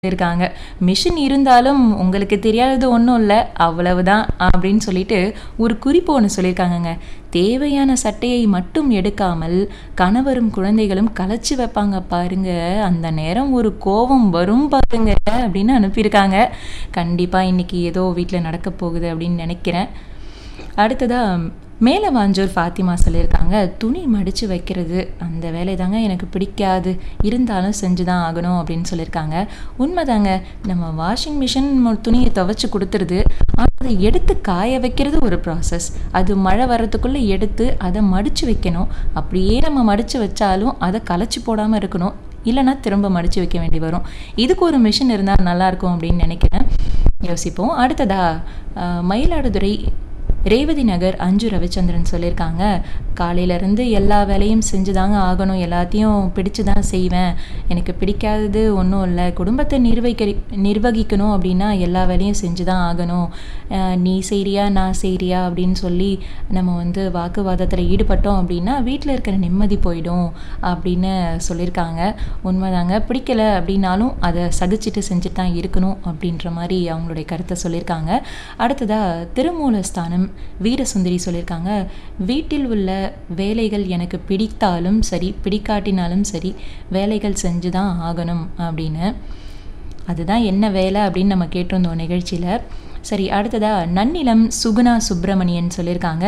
இருக்காங்க மிஷின் இருந்தாலும் உங்களுக்கு தெரியாதது ஒன்றும் இல்லை அவ்வளவுதான் அப்படின்னு சொல்லிட்டு ஒரு குறிப்பு ஒன்று சொல்லியிருக்காங்கங்க தேவையான சட்டையை மட்டும் எடுக்காமல் கணவரும் குழந்தைகளும் கலைச்சி வைப்பாங்க பாருங்க அந்த நேரம் ஒரு கோபம் வரும் பாருங்க அப்படின்னு அனுப்பியிருக்காங்க கண்டிப்பாக இன்னைக்கு ஏதோ வீட்டில் நடக்க போகுது அப்படின்னு நினைக்கிறேன் அடுத்ததாக மேலே வாஞ்சூர் ஃபாத்திமா சொல்லியிருக்காங்க துணி மடித்து வைக்கிறது அந்த வேலை தாங்க எனக்கு பிடிக்காது இருந்தாலும் செஞ்சு தான் ஆகணும் அப்படின்னு சொல்லியிருக்காங்க உண்மைதாங்க நம்ம வாஷிங் மிஷின் துணியை துவைச்சி கொடுத்துருது ஆனால் அதை எடுத்து காய வைக்கிறது ஒரு ப்ராசஸ் அது மழை வர்றதுக்குள்ளே எடுத்து அதை மடித்து வைக்கணும் அப்படியே நம்ம மடித்து வச்சாலும் அதை கலைச்சி போடாமல் இருக்கணும் இல்லைன்னா திரும்ப மடித்து வைக்க வேண்டி வரும் இதுக்கு ஒரு மிஷின் இருந்தால் நல்லாயிருக்கும் அப்படின்னு நினைக்கிறேன் யோசிப்போம் அடுத்ததா அஹ், மயிலாடுதுறை ரேவதி நகர் அஞ்சு ரவிச்சந்திரன் சொல்லியிருக்காங்க காலையிலேருந்து எல்லா வேலையும் செஞ்சு தாங்க ஆகணும் எல்லாத்தையும் பிடிச்சு தான் செய்வேன் எனக்கு பிடிக்காதது ஒன்றும் இல்லை குடும்பத்தை நிர்வகிக்க நிர்வகிக்கணும் அப்படின்னா எல்லா வேலையும் செஞ்சு தான் ஆகணும் அஹ் நீ செய்றியா நான் செய்றியா அப்படின்னு சொல்லி நம்ம வந்து வாக்குவாதத்தில் ஈடுபட்டோம் அப்படின்னா வீட்டில் இருக்கிற நிம்மதி போயிடும் அப்படின்னு சொல்லியிருக்காங்க உண்மைதாங்க பிடிக்கல அப்படின்னாலும் அதை சகிச்சுட்டு செஞ்சுட்டு தான் இருக்கணும் அப்படின்ற மாதிரி அவங்களுடைய கருத்தை சொல்லியிருக்காங்க அடுத்ததாக திருமூலஸ்தானம் வீரசுந்தரி சொல்லியிருக்காங்க வீட்டில் உள்ள வேலைகள் எனக்கு பிடித்தாலும் சரி பிடிக்காட்டினாலும் சரி வேலைகள் செஞ்சு தான் ஆகணும் அப்படின்னு அதுதான் என்ன வேலை அப்படின்னு நம்ம கேட்டிருந்தோம் நிகழ்ச்சியில் சரி அடுத்ததா நன்னிலம் சுகுணா சுப்பிரமணியன் சொல்லியிருக்காங்க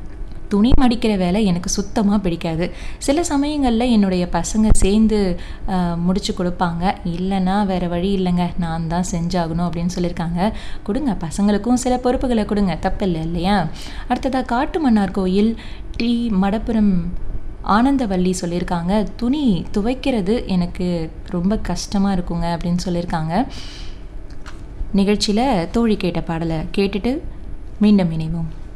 துணி மடிக்கிற வேலை எனக்கு சுத்தமாக பிடிக்காது சில சமயங்களில் என்னுடைய பசங்க சேர்ந்து ஆஹ், முடிச்சு கொடுப்பாங்க இல்லைன்னா வேறு வழி இல்லைங்க நான் தான் செஞ்சாகணும் அப்படின்னு சொல்லியிருக்காங்க கொடுங்க பசங்களுக்கும் சில பொறுப்புகளை கொடுங்க தப்பில்லை இல்லையா அடுத்ததாக காட்டு மன்னார் கோயில் டி மடப்புரம் ஆனந்தவல்லி சொல்லியிருக்காங்க துணி துவைக்கிறது எனக்கு ரொம்ப கஷ்டமாக இருக்குங்க அப்படின்னு சொல்லியிருக்காங்க நிகழ்ச்சியில் தோழி கேட்ட பாடலை கேட்டுட்டு மீண்டும் இணைவோம்